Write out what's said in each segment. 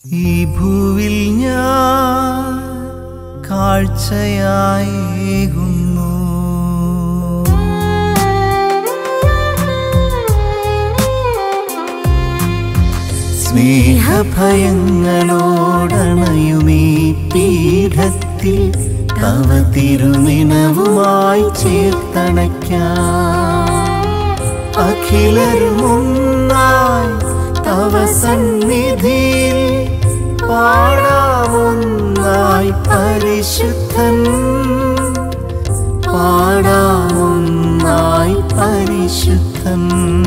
ഈ ഭൂവിൽ ഞാൻ കാഴ്ചയായേകുന്നു സ്നേഹഭയങ്ങളോടണയുമീ പീഠത്തിൽ തവ തിരുനിനവുമായി ചേർത്തണയ്ക്കാം അഖിലരുമൊന്നായി തവ സന്നിധിയിൽ പാടാമൊന്നായി പരിശുദ്ധൻ പാടാമൊന്നായി പരിശുദ്ധൻ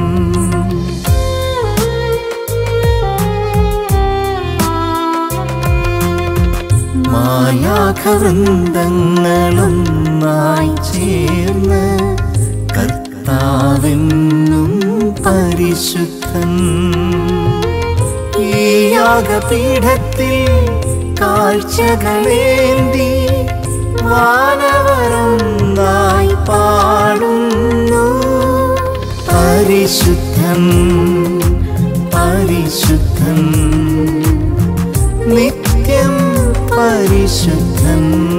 മായാഖവൃന്ദങ്ങളൊന്നായി ചേർന്ന് കർത്താവെന്നും പരിശുദ്ധൻ ഈ യാഗപീഠത്തിൽ കാഴ്ചകളേന്തി വാനവരൊന്നായി പാടുന്നു പരിശുദ്ധൻ പരിശുദ്ധൻ നിത്യം പരിശുദ്ധൻ